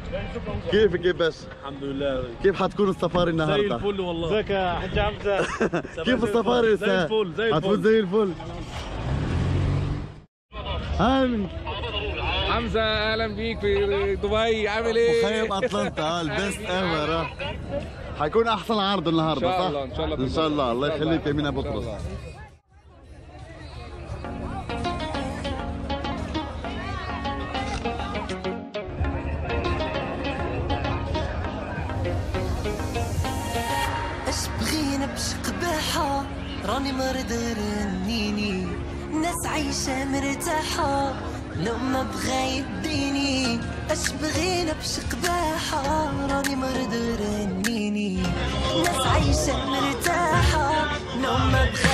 كيفك يا باشا الحمد لله كيف حتكون السفاري زي النهارده الفل والله ازيك يا حاج حمزه كيف السفاري زي الفل زي هتكون الفل زي الفل هاي حمزه اهلا بيك في دبي عامل ايه؟ مخيم اتلانتا اه البيست ايفر اه حيكون احسن عرض النهارده إن شاء صح؟ الله، إن شاء الله ان شاء الله الله إن شاء يخليك الله. يا مينا إن شاء بطرس الله. اش بغينا باش قباحة راني مرض رنيني ناس عايشة مرتاحة لو ما بغا يديني اش بغينا باش قباحة راني مرض رنيني ناس عايشة مرتاحة لو ما بغا